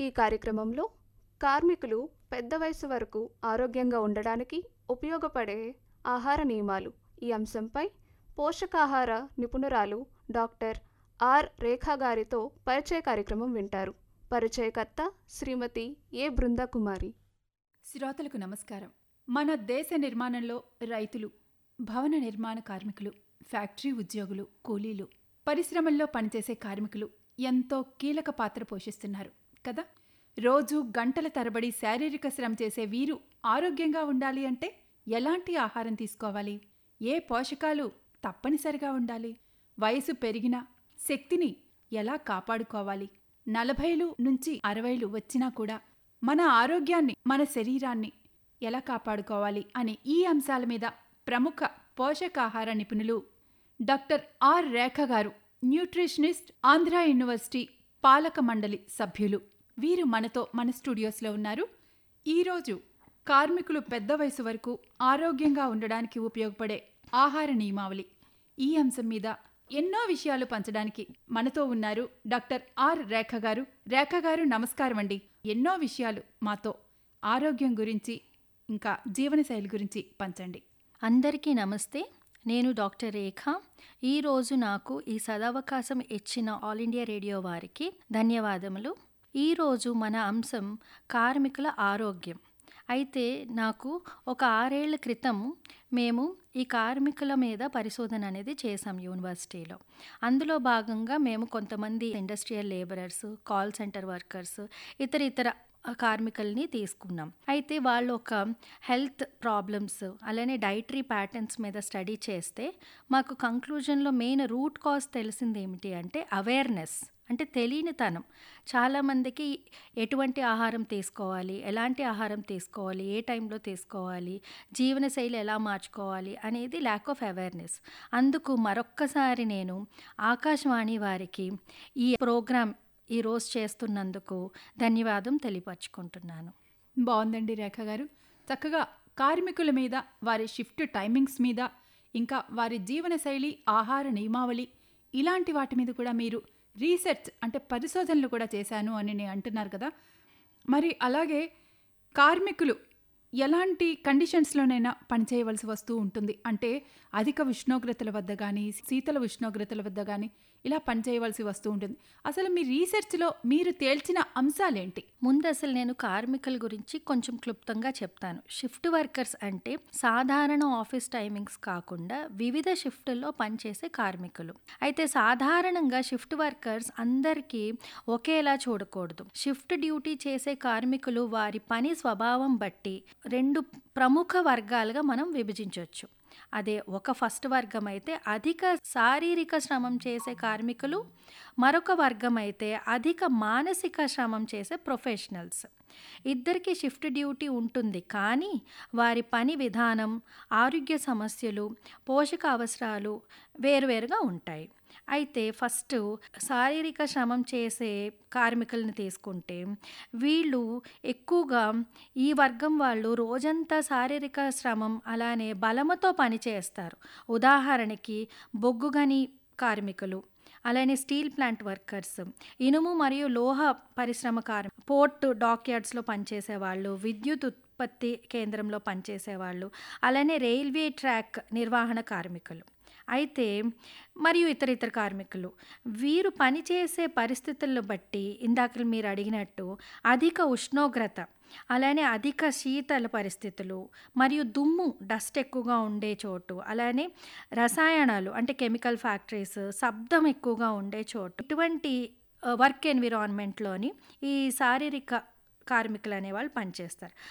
ఈ కార్యక్రమంలో కార్మికులు పెద్ద వయసు వరకు ఆరోగ్యంగా ఉండడానికి ఉపయోగపడే ఆహార నియమాలు ఈ అంశంపై పోషకాహార నిపుణురాలు డాక్టర్ ఆర్ రేఖా గారితో పరిచయ కార్యక్రమం వింటారు పరిచయకర్త శ్రీమతి ఏ బృందాకుమారి శ్రోతలకు నమస్కారం మన దేశ నిర్మాణంలో రైతులు భవన నిర్మాణ కార్మికులు ఫ్యాక్టరీ ఉద్యోగులు కూలీలు పరిశ్రమల్లో పనిచేసే కార్మికులు ఎంతో కీలక పాత్ర పోషిస్తున్నారు కదా రోజు గంటల తరబడి శారీరక శ్రమ చేసే వీరు ఆరోగ్యంగా ఉండాలి అంటే ఎలాంటి ఆహారం తీసుకోవాలి ఏ పోషకాలు తప్పనిసరిగా ఉండాలి వయసు పెరిగినా శక్తిని ఎలా కాపాడుకోవాలి నలభైలు నుంచి అరవైలు వచ్చినా కూడా మన ఆరోగ్యాన్ని మన శరీరాన్ని ఎలా కాపాడుకోవాలి అనే ఈ అంశాల మీద ప్రముఖ పోషకాహార నిపుణులు డాక్టర్ ఆర్ రేఖ గారు న్యూట్రిషనిస్ట్ ఆంధ్ర యూనివర్సిటీ పాలక మండలి సభ్యులు వీరు మనతో మన స్టూడియోస్లో ఉన్నారు ఈరోజు కార్మికులు పెద్ద వయసు వరకు ఆరోగ్యంగా ఉండడానికి ఉపయోగపడే ఆహార నియమావళి ఈ అంశం మీద ఎన్నో విషయాలు పంచడానికి మనతో ఉన్నారు డాక్టర్ ఆర్ రేఖ గారు రేఖ గారు నమస్కారం అండి ఎన్నో విషయాలు మాతో ఆరోగ్యం గురించి ఇంకా జీవనశైలి గురించి పంచండి అందరికీ నమస్తే నేను డాక్టర్ రేఖ ఈరోజు నాకు ఈ సదవకాశం ఇచ్చిన ఆల్ ఇండియా రేడియో వారికి ధన్యవాదములు ఈరోజు మన అంశం కార్మికుల ఆరోగ్యం అయితే నాకు ఒక ఆరేళ్ల క్రితం మేము ఈ కార్మికుల మీద పరిశోధన అనేది చేసాం యూనివర్సిటీలో అందులో భాగంగా మేము కొంతమంది industrial labourers call centre workers ఇతర ఇతర కార్మికుల్ని తీసుకున్నాం అయితే వాళ్ళు ఒక హెల్త్ ప్రాబ్లమ్స్ అలానే డైటరీ ప్యాటర్న్స్ మీద స్టడీ చేస్తే మాకు కంక్లూజన్లో మెయిన్ రూట్ కాజ్ తెలిసింది ఏమిటి అంటే అవేర్నెస్ అంటే తెలియనితనం చాలామందికి ఎటువంటి ఆహారం తీసుకోవాలి ఎలాంటి ఆహారం తీసుకోవాలి ఏ టైంలో తీసుకోవాలి జీవనశైలి ఎలా మార్చుకోవాలి అనేది ల్యాక్ ఆఫ్ అవేర్నెస్ అందుకు మరొక్కసారి నేను ఆకాశవాణి వారికి ఈ ప్రోగ్రాం ఈరోజు చేస్తున్నందుకు ధన్యవాదం తెలియపరచుకుంటున్నాను బాగుందండి రేఖ గారు చక్కగా కార్మికుల మీద వారి షిఫ్ట్ టైమింగ్స్ మీద ఇంకా వారి జీవనశైలి ఆహార నియమావళి ఇలాంటి వాటి మీద కూడా మీరు రీసెర్చ్ అంటే పరిశోధనలు కూడా చేశాను అని నేను అంటున్నారు కదా మరి అలాగే కార్మికులు ఎలాంటి కండిషన్స్లోనైనా పనిచేయవలసి వస్తూ ఉంటుంది అంటే అధిక ఉష్ణోగ్రతల వద్ద కానీ శీతల ఉష్ణోగ్రతల వద్ద కానీ ఇలా పనిచేయవలసి వస్తూ ఉంటుంది అసలు మీ రీసెర్చ్లో మీరు తేల్చిన అంశాలేంటి ముందు అసలు నేను కార్మికుల గురించి కొంచెం క్లుప్తంగా చెప్తాను షిఫ్ట్ వర్కర్స్ అంటే సాధారణ ఆఫీస్ టైమింగ్స్ కాకుండా వివిధ షిఫ్టుల్లో పనిచేసే కార్మికులు అయితే సాధారణంగా షిఫ్ట్ వర్కర్స్ అందరికీ ఒకేలా చూడకూడదు షిఫ్ట్ డ్యూటీ చేసే కార్మికులు వారి పని స్వభావం బట్టి రెండు ప్రముఖ వర్గాలుగా మనం విభజించవచ్చు అదే ఒక ఫస్ట్ వర్గం అయితే అధిక శారీరక శ్రమం చేసే కార్మికులు మరొక వర్గం అయితే అధిక మానసిక శ్రమం చేసే ప్రొఫెషనల్స్ ఇద్దరికి షిఫ్ట్ డ్యూటీ ఉంటుంది కానీ వారి పని విధానం ఆరోగ్య సమస్యలు పోషక అవసరాలు వేరువేరుగా ఉంటాయి అయితే ఫస్ట్ శారీరక శ్రమం చేసే కార్మికులను తీసుకుంటే వీళ్ళు ఎక్కువగా ఈ వర్గం వాళ్ళు రోజంతా శారీరక శ్రమం అలానే బలముతో పనిచేస్తారు ఉదాహరణకి బొగ్గుగని కార్మికులు అలానే స్టీల్ ప్లాంట్ వర్కర్స్ ఇనుము మరియు లోహ పరిశ్రమ కార్మి పోర్ట్ డాక్యార్డ్స్లో పనిచేసే వాళ్ళు విద్యుత్ ఉత్పత్తి కేంద్రంలో పనిచేసే వాళ్ళు అలానే రైల్వే ట్రాక్ నిర్వహణ కార్మికులు అయితే మరియు ఇతర ఇతర కార్మికులు వీరు పనిచేసే పరిస్థితులను బట్టి ఇందాక మీరు అడిగినట్టు అధిక ఉష్ణోగ్రత అలానే అధిక శీతల పరిస్థితులు మరియు దుమ్ము డస్ట్ ఎక్కువగా ఉండే చోటు అలానే రసాయనాలు అంటే కెమికల్ ఫ్యాక్టరీస్ శబ్దం ఎక్కువగా ఉండే చోటు ఇటువంటి వర్క్ ఎన్విరాన్మెంట్లోని ఈ శారీరక కార్మికులు అనేవాళ్ళు పనిచేస్తారు